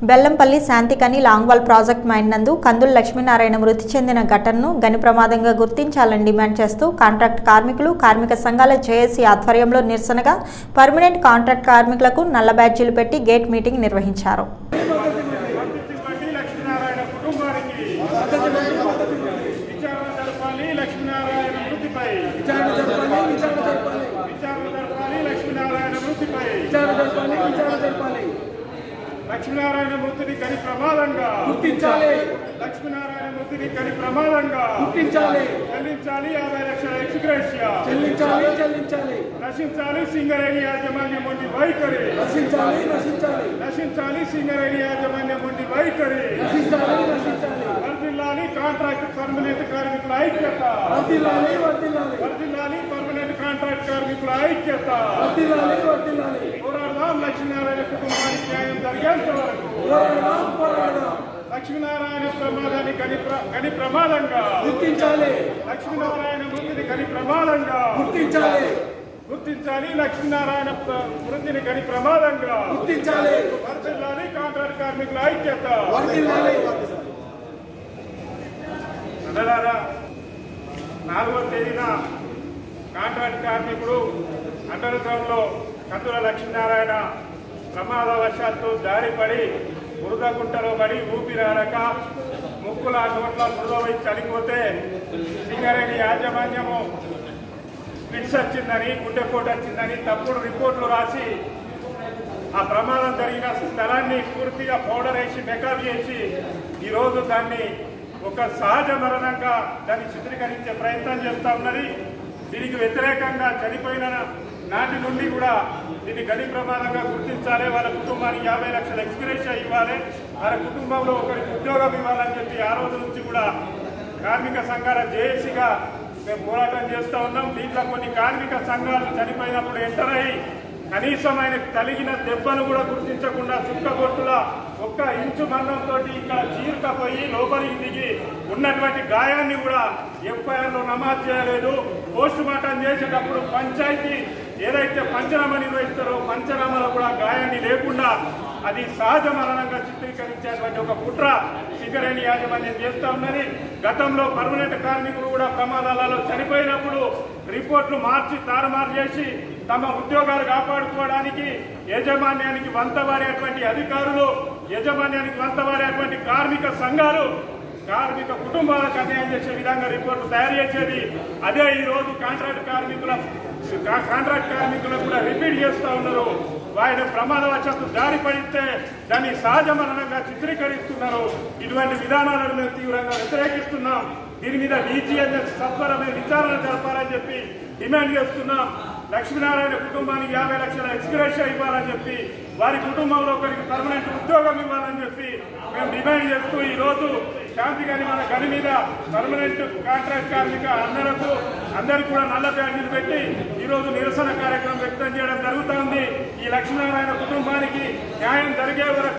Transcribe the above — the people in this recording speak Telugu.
బెల్లంపల్లి శాంతికని లాంగ్వాల్ ప్రాజెక్ట్ మైన్ నందు కందుల లక్ష్మీనారాయణ మృతి చెందిన ఘటనను గని ప్రమాదంగా గుర్తించాలని డిమాండ్ చేస్తూ కాంట్రాక్ట్ కార్మికులు కార్మిక సంఘాల జేఏసీ ఆధ్వర్యంలో నిరసనగా పర్మనెంట్ కాంట్రాక్ట్ కార్మికులకు నల్ల బ్యాడ్జీలు పెట్టి గేట్ మీటింగ్ నిర్వహించారు వర్తించండి లక్ష్మీనారాయణ కుటుంబానికి విచారణ జరపాలి లక్ష్మీనారాయణ మృతిపై విచారణ జరపాలి విచారణ జరపాలి విచారణ జరపాలి లక్ష్మీనారాయణ మృతిపై విచారణ జరపాలి విచారణ జరపాలి లక్ష్మీనారాయణ మృతిని కని ప్రమాదంగా గుర్తించాలి లక్ష్మీనారాయణ మృతిని కని ప్రమాదంగా గుర్తించాలి చెల్లించాలి యాభై లక్షల ఎక్స్గ్రేషియా చెల్లించాలి చెల్లించాలి నశించాలి సింగరేణి యాజమాన్యం ఉండి వైఖరి నశించాలి నశించాలి నశించాలి సింగరేణి యాజమాన్యం ఉండి వైఖరి నశించాలి నశించాలి వర్దిల్లాలి కాంట్రాక్ట్ పర్మనెంట్ కార్మికుల ఐక్యత వర్తిల్లాలి వర్తిల్లాలి వర్దిల్లాలి పర్మనెంట్ కాంట్రాక్ట్ కార్మికుల ఐక్యత వర్తిల్లాలి వర్తిల్లాలి పోరాడదాం లక్ష్మీనారాయణ కుటుంబానికి న్యాయం జరిగేంత వరకు పోరాడదాం పోరాడదాం లక్ష్మీనారాయణ ప్రమాదాన్ని గని ప్ర- గని ప్రమాదంగా గుర్తించాలి లక్ష్మీనారాయణ మృతిని గని ప్రమాదంగా గుర్తించాలి గుర్తించాలి లక్ష్మీనారాయణ ప్ర- మృతిని గని ప్రమాదంగా గుర్తించాలి వర్దిల్లాలి కాంట్రాక్ట్ కార్మికుల ఐక్యత వర్తిల్లాలి అన్నలారా నాలుగవ తేదీన కాంట్రాక్ట్ కార్మికుడు అండర్ గ్రౌండ్లో కందుల లక్ష్మీనారాయణ ప్రమాదవశాత్తు జారిపడి బురద గుంటలో పడి ఊపిరాడక ముక్కుల నోట్ల బురద పోయి చనిపోతే సింగరేణి యాజమాన్యము ఫిట్స్ వచ్చిందని గుండెపోటు వచ్చిందని తప్పుడు రిపోర్ట్లు రాసి ఆ ప్రమాదం జరిగిన స్థలాన్ని పూర్తిగా పౌడర్ వేసి మెకప్ చేసి ఈరోజు దాన్ని ఒక సహజ మరణంగా దాన్ని చిత్రీకరించే ప్రయత్నం చేస్తా ఉన్నది దీనికి వ్యతిరేకంగా చనిపోయిన నాటి నుండి కూడా దీన్ని గని ప్రమాదంగా గుర్తించాలి వాళ్ళ కుటుంబానికి యాభై లక్షల ఎక్స్గ్రేషియా ఇవ్వాలి వాళ్ళ కుటుంబంలో ఒకరికి ఉద్యోగం ఇవ్వాలని చెప్పి ఆ రోజు నుంచి కూడా కార్మిక సంఘాల జేఏసీగా మేము పోరాటం చేస్తూ ఉన్నాం దీంట్లో కొన్ని కార్మిక సంఘాలు చనిపోయినప్పుడు ఎంటర్ అయ్యి కనీసం ఆయనకు కలిగిన దెబ్బను కూడా గుర్తించకుండా చుక్కగొట్టుల ఒక్క ఇంచు మన్నంతో ఇక్కడ చీరుకపోయి లోపలికి దిగి ఉన్నటువంటి గాయాన్ని కూడా ఎఫ్ఐఆర్ లో నమోదు చేయలేదు పోస్ట్ మార్టం చేసేటప్పుడు పంచాయతీ ఏదైతే పంచనామా నిర్వహిస్తారో పంచనామాలో కూడా గాయాన్ని లేకుండా అది సహజ మరణంగా చిత్రీకరించేటువంటి ఒక కుట్ర సింగరేణి యాజమాన్యం చేస్తా ఉన్నది గతంలో పర్మనెంట్ కార్మికులు కూడా ప్రమాదాలలో చనిపోయినప్పుడు రిపోర్ట్లు మార్చి తారుమారు చేసి తమ ఉద్యోగాలు కాపాడుకోవడానికి యాజమాన్యానికి వంతవాడేటువంటి అధికారులు యాజమాన్యానికి వంతవాడేటువంటి కార్మిక సంఘాలు కార్మిక కుటుంబాలకు అన్యాయం చేసే విధంగా రిపోర్టు తయారు చేసేది అదే ఈ రోజు కాంట్రాక్ట్ కార్మికుల కా- కాంట్రాక్ట్ కార్మికులకు కూడా రిపీట్ చేస్తా ఉన్నారు ఆయన ప్రమాదవశాత్తు దారి పడితే దాన్ని సహజ మరణంగా చిత్రీకరిస్తున్నారు ఇటువంటి విధానాలను మేము తీవ్రంగా వ్యతిరేకిస్తున్నాం దీని మీద డీజీఎన్ఎస్ సత్వరమైన విచారణ జరపాలని చెప్పి డిమాండ్ చేస్తున్నాం లక్ష్మీనారాయణ కుటుంబానికి యాభై లక్షల ఎక్స్గ్రేషియా ఇవ్వాలని చెప్పి వారి కుటుంబంలో ఒకరికి పర్మనెంట్ ఉద్యోగం ఇవ్వాలని చెప్పి మేము డిమాండ్ చేస్తూ ఈ రోజు శాంతి గారి మన గని మీద పర్మనెంట్ కాంట్రాక్ట్ కార్మిక అన్నలకు అందరికీ కూడా నల్ల బ్యాడ్జీలు పెట్టి ఈ రోజు నిరసన కార్యక్రమం వ్యక్తం చేయడం జరుగుతోంది ఈ లక్ష్మీనారాయణ కుటుంబానికి న్యాయం జరిగే వరకు